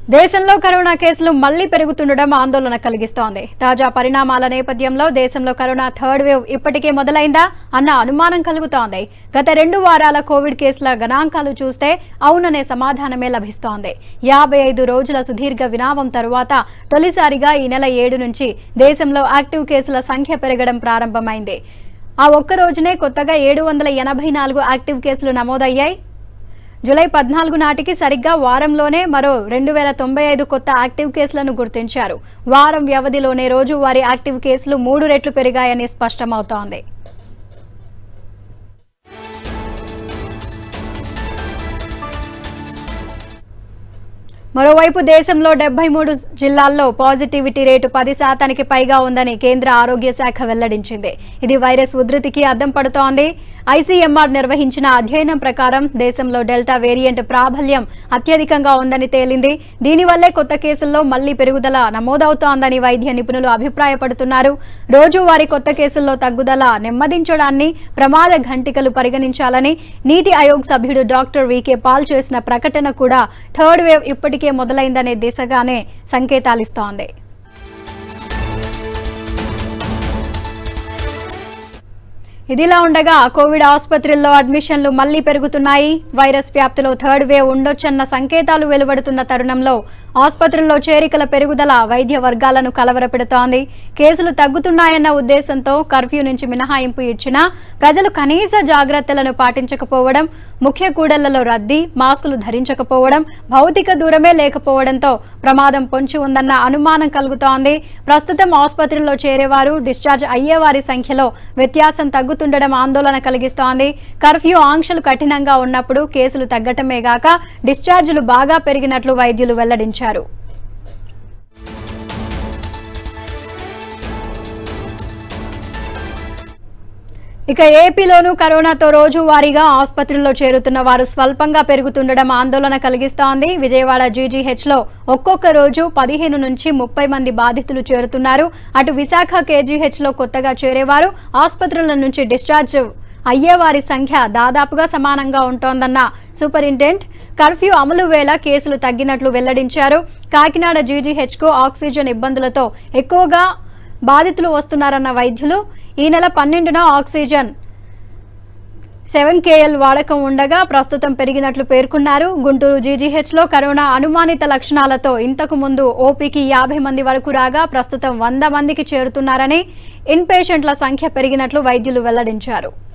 దేశంలో కరోనా కేసులు మళ్లీ పెరుగుతుండడం ఆందోళన కలిగిస్తోంది తాజా పరిణామాల నేపథ్యంలో దేశంలో కరోనా థర్డ్ వేవ్ ఇప్పటికే మొదలైందా అన్న అనుమానం కలుగుతోంది గత రెండు వారాల కోవిడ్ కేసుల గణాంకాలు చూస్తే అవుననే సమాధానమే లభిస్తోంది యాభై ఐదు రోజుల సుదీర్ఘ విరామం తరువాత తొలిసారిగా ఈ నెల ఏడు నుంచి దేశంలో యాక్టివ్ కేసుల సంఖ్య పెరగడం ప్రారంభమైంది ఆ ఒక్క రోజునే కొత్తగా ఏడు వందల ఎనభై నాలుగు యాక్టివ్ కేసులు నమోదయ్యాయి జూలై పద్నాలుగు నాటికి సరిగ్గా వారంలోనే మరో రెండు వేల తొంభై ఐదు కొత్త యాక్టివ్ కేసులను గుర్తించారు వారం వ్యవధిలోనే రోజువారీ యాక్టివ్ కేసులు మూడు రెట్లు పెరిగాయని స్పష్టమవుతోంది మరోవైపు దేశంలో డెబ్బై మూడు జిల్లాల్లో పాజిటివిటీ రేటు పది శాతానికి పైగా ఉందని కేంద్ర ఆరోగ్య శాఖ వెల్లడించింది ఇది వైరస్ ఉధృతికి అద్దం పడుతోంది ఐసీఎంఆర్ నిర్వహించిన అధ్యయనం ప్రకారం దేశంలో డెల్టా వేరియంట్ ప్రాబల్యం అత్యధికంగా ఉందని తేలింది దీనివల్లే కొత్త కేసుల్లో మళ్లీ పెరుగుదల నమోదవుతోందని వైద్య నిపుణులు అభిప్రాయపడుతున్నారు రోజువారీ కొత్త కేసుల్లో తగ్గుదల నెమ్మదించడాన్ని ప్రమాద ఘంటికలు పరిగణించాలని నీతి ఆయోగ్ సభ్యుడు డాక్టర్ వికే పాల్ చేసిన ప్రకటన కూడా థర్డ్ వేవ్ ఇప్పటికే మొదలైందనే దిశగానే సంకేతాలిస్తోంది ఇదిలా ఉండగా కోవిడ్ ఆసుపత్రుల్లో అడ్మిషన్లు మళ్లీ పెరుగుతున్నాయి వైరస్ వ్యాప్తిలో థర్డ్ వేవ్ ఉండొచ్చన్న సంకేతాలు వెలువడుతున్న తరుణంలో ఆసుపత్రుల్లో చేరికల పెరుగుదల వైద్య వర్గాలను కలవరపెడుతోంది కేసులు తగ్గుతున్నాయన్న ఉద్దేశంతో కర్ఫ్యూ నుంచి మినహాయింపు ఇచ్చినా ప్రజలు కనీస జాగ్రత్తలను పాటించకపోవడం ముఖ్య కూడళ్లలో రద్దీ మాస్కులు ధరించకపోవడం భౌతిక దూరమే లేకపోవడంతో ప్రమాదం పొంచి ఉందన్న అనుమానం కలుగుతోంది ప్రస్తుతం ఆసుపత్రుల్లో చేరేవారు డిశ్చార్జ్ అయ్యేవారి సంఖ్యలో వ్యత్యాసం తగ్గుతుండడం ఆందోళన కలిగిస్తోంది కర్ఫ్యూ ఆంక్షలు కఠినంగా ఉన్నప్పుడు కేసులు తగ్గటమే గాక డిశ్చార్జీలు బాగా పెరిగినట్లు వైద్యులు వెల్లడించారు ఇక ఏపీలోనూ కరోనాతో రోజువారీగా ఆసుపత్రుల్లో చేరుతున్న వారు స్వల్పంగా పెరుగుతుండడం ఆందోళన కలిగిస్తోంది విజయవాడ జీజీహెచ్ లో ఒక్కొక్క రోజు పదిహేను నుంచి ముప్పై మంది బాధితులు చేరుతున్నారు అటు విశాఖ కేజీహెచ్ లో కొత్తగా చేరేవారు ఆసుపత్రుల నుంచి డిశ్చార్జ్ అయ్యేవారి సంఖ్య దాదాపుగా సమానంగా ఉంటోందన్న సూపరింటెండెంట్ కర్ఫ్యూ అమలు వేళ కేసులు తగ్గినట్లు వెల్లడించారు కాకినాడ జీజీహెచ్ కు ఆక్సిజన్ ఇబ్బందులతో ఎక్కువగా బాధితులు వస్తున్నారన్న వైద్యులు ఈ నెల పన్నెండున ఆక్సిజన్ సెవెన్ కేఎల్ వాడకం ఉండగా ప్రస్తుతం పెరిగినట్లు పేర్కొన్నారు గుంటూరు జీజీహెచ్లో కరోనా అనుమానిత లక్షణాలతో ఇంతకు ముందు ఓపీకి యాభై మంది వరకు రాగా ప్రస్తుతం వంద మందికి చేరుతున్నారని ఇన్ పేషెంట్ల సంఖ్య పెరిగినట్లు వైద్యులు వెల్లడించారు